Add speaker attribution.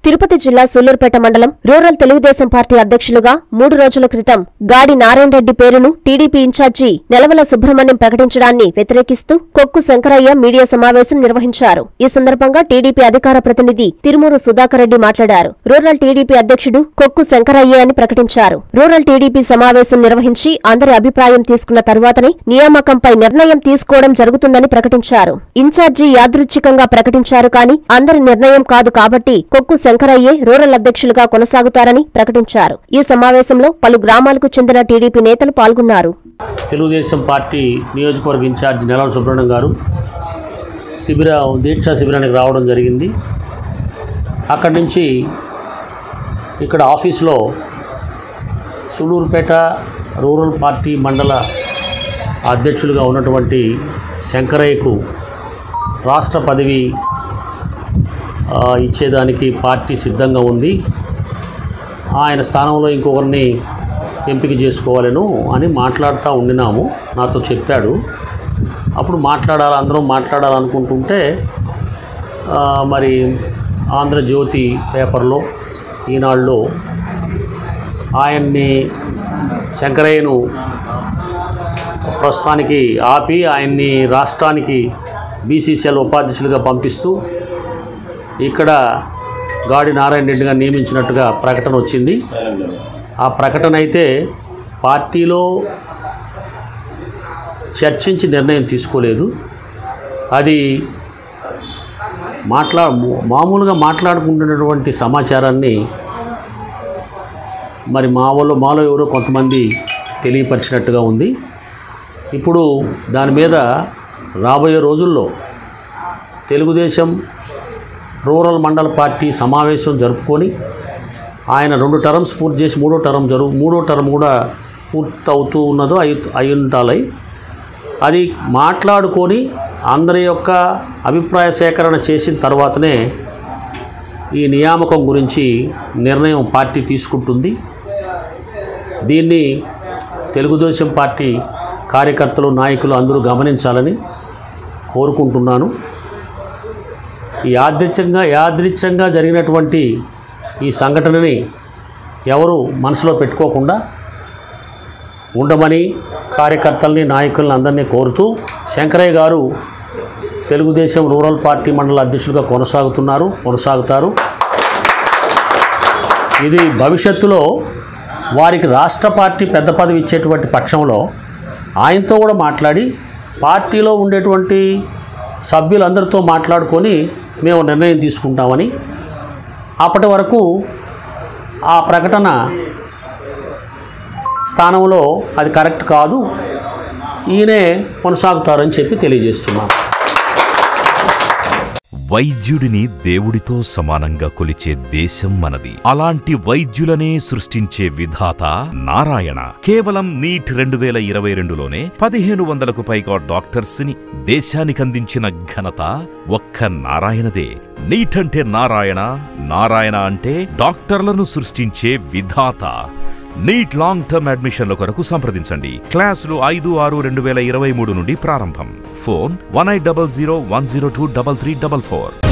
Speaker 1: తిరుపతి జిల్లా సూలూరుపేట మండలం rural Telugu Desam party అధ్యక్షులుగా మూడు రోజుల క్రితం గాడి నారాయణ రెడ్డి పేరును టీడీపీ ఇన్ఛార్జి నెలవల సుబ్రహ్మణ్యం ప్రకటించడాన్ని వ్యతిరేకిస్తూ కొక్కు శంకరయ్య మీడియా సమావేశం నిర్వహించారు ఈ సందర్భంగా టీడీపీ అధికార ప్రతినిధి తిరుమూరు సుధాకర్ రెడ్డి మాట్లాడారు రూరల్ టీడీపీ అధ్యక్షుడు కొక్కు శంకరయ్య అని ప్రకటించారు రూరల్ టీడీపీ సమావేశం నిర్వహించి అందరి అభిప్రాయం తీసుకున్న తరువాతనే నియామకంపై నిర్ణయం తీసుకోవడం జరుగుతుందని ప్రకటించారు ఇన్ఛార్జి యాదృచ్ఛికంగా ప్రకటించారు కానీ అందరి నిర్ణయం కాదు కాబట్టి కొక్కు శంకరయ్యే రూరల్ అధ్యక్షులుగా కొనసాగుతారని ప్రకటించారు ఈ సమావేశంలో పలు గ్రామాలకు చెందిన టీడీపీ నేతలు పాల్గొన్నారు
Speaker 2: తెలుగుదేశం పార్టీ నియోజకవర్గ ఇన్ఛార్జ్ నెలల సుబ్రహ్మణ్యం గారు శిబిర దీక్షా శిబిరానికి రావడం జరిగింది అక్కడి నుంచి ఇక్కడ ఆఫీస్లో సులూరుపేట రూరల్ పార్టీ మండల అధ్యక్షులుగా ఉన్నటువంటి శంకరయ్యకు రాష్ట్ర పదవి ఆ, ఇచ్చేదానికి పార్టీ సిద్ధంగా ఉంది ఆయన స్థానంలో ఇంకొకరిని ఎంపిక చేసుకోవాలను అని మాట్లాడుతూ ఉండినాము నాతో చెప్పాడు అప్పుడు మాట్లాడాలి అందరం మాట్లాడాలనుకుంటుంటే ఆ, మరి ఆంధ్రజ్యోతి పేపర్లో ఈనాడులో ఆయన్ని శంకరయ్యను ప్రస్తుతానికి ఆపి ఆయన్ని రాష్ట్రానికి బీసీసీఎల్ ఉపాధ్యక్షులుగా పంపిస్తూ ఇక్కడ గాడి నారాయణ రెడ్డిగా నియమించినట్టుగా ప్రకటన వచ్చింది ఆ ప్రకటన అయితే పార్టీలో చర్చించి నిర్ణయం తీసుకోలేదు అది మాట్లా మామూలుగా మాట్లాడుకుంటున్నటువంటి సమాచారాన్ని మరి మా వాళ్ళు మాలో ఎవరో కొంతమంది తెలియపరిచినట్టుగా ఉంది ఇప్పుడు దాని మీద రాబోయే రోజుల్లో తెలుగుదేశం రూరల్ మండల పార్టీ సమావేశం జరుపుకొని ఆయన రెండు టర్మ్స్ పూర్తి చేసి మూడో టర్మ్ జరుగు మూడో టర్మ్ కూడా పూర్తి అవుతూ ఉన్నదో అయి అయి ఉండాలి అది మాట్లాడుకొని అందరి యొక్క అభిప్రాయ సేకరణ చేసిన తర్వాతనే ఈ నియామకం గురించి నిర్ణయం పార్టీ తీసుకుంటుంది దీన్ని తెలుగుదేశం పార్టీ కార్యకర్తలు నాయకులు అందరూ గమనించాలని కోరుకుంటున్నాను ఈ యాదృచ్ఛంగా యాదృచ్ఛంగా జరిగినటువంటి ఈ సంఘటనని ఎవరు మనసులో పెట్టుకోకుండా ఉండమని కార్యకర్తల్ని నాయకుల్ని అందరినీ కోరుతూ శంకరయ్య గారు తెలుగుదేశం రూరల్ పార్టీ మండల అధ్యక్షులుగా కొనసాగుతున్నారు కొనసాగుతారు ఇది భవిష్యత్తులో వారికి రాష్ట్ర పార్టీ పెద్ద పదవి ఇచ్చేటువంటి పక్షంలో ఆయనతో కూడా మాట్లాడి పార్టీలో ఉండేటువంటి సభ్యులందరితో మాట్లాడుకొని మేము నిర్ణయం తీసుకుంటామని అప్పటి వరకు ఆ ప్రకటన స్థానంలో అది కరెక్ట్ కాదు ఈయనే కొనసాగుతారని చెప్పి తెలియజేస్తున్నాను
Speaker 3: వైద్యుడిని దేవుడితో సమానంగా కొలిచే దేశం మనది అలాంటి వైద్యులనే సృష్టించే విధాత నారాయణ కేవలం నీట్ రెండు వేల ఇరవై రెండులోనే పదిహేను వందలకు పైగా డాక్టర్స్ ని దేశానికందించిన ఘనత ఒక్క నారాయణదే నీట్ అంటే నారాయణ నారాయణ అంటే డాక్టర్లను సృష్టించే విధాత నీట్ లాంగ్ టర్మ్ అడ్మిషన్ల కొరకు సంప్రదించండి క్లాసులు ఐదు ఆరు రెండు వేల ఇరవై మూడు నుండి ప్రారంభం phone one eight double zero one zero two double three double four